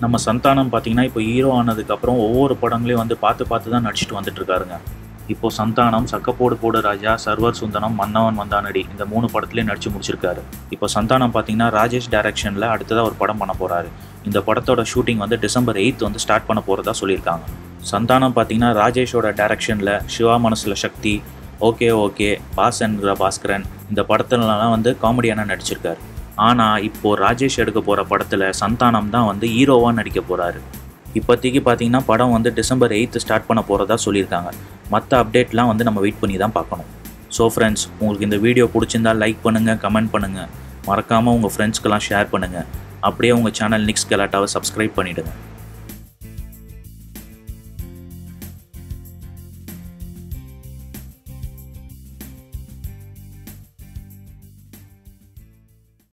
நம்ம சந்தானம் பார்த்தீங்கன்னா இப்போ ஹீரோ ஆனதுக்கப்புறம் ஒவ்வொரு படங்களையும் வந்து பார்த்து பார்த்து தான் நடிச்சிட்டு வந்துட்டு இருக்காருங்க இப்போ சந்தானம் சக்கப்போடு போடு ராஜா சர்வர் சுந்தரம் மன்னவன் வந்தானடி இந்த மூணு படத்துலேயும் நடிச்சு முடிச்சிருக்காரு இப்போ சந்தானம் பார்த்தீங்கன்னா ராஜேஷ் டைரக்ஷனில் அடுத்ததாக ஒரு படம் பண்ண போகிறாரு இந்த படத்தோட ஷூட்டிங் வந்து டிசம்பர் எயித் வந்து ஸ்டார்ட் பண்ண போகிறதா சொல்லியிருக்காங்க சந்தானம் பார்த்தீங்கன்னா ராஜேஷோட டைரக்ஷனில் சிவா மனசில் சக்தி ஓகே ஓகே பாஸ் என்கிற பாஸ்கரன் இந்த படத்துலலாம் வந்து காமெடியான நடிச்சிருக்காரு ஆனால் இப்போது ராஜேஷ் எடுக்க போகிற படத்தில் சந்தானம் தான் வந்து ஹீரோவாக நடிக்க போகிறாரு இப்போதைக்கு பார்த்தீங்கன்னா படம் வந்து டிசம்பர் எயித்து ஸ்டார்ட் பண்ண போகிறதா சொல்லியிருக்காங்க மற்ற அப்டேட்லாம் வந்து நம்ம வெயிட் பண்ணி தான் பார்க்கணும் ஸோ ஃப்ரெண்ட்ஸ் உங்களுக்கு இந்த வீடியோ பிடிச்சிருந்தா லைக் பண்ணுங்கள் கமெண்ட் பண்ணுங்கள் மறக்காமல் உங்கள் ஃப்ரெண்ட்ஸ்க்கெல்லாம் ஷேர் பண்ணுங்கள் அப்படியே உங்கள் சேனல் நிக்ஸ் கலாட்டாவை சப்ஸ்கிரைப் பண்ணிவிடுங்க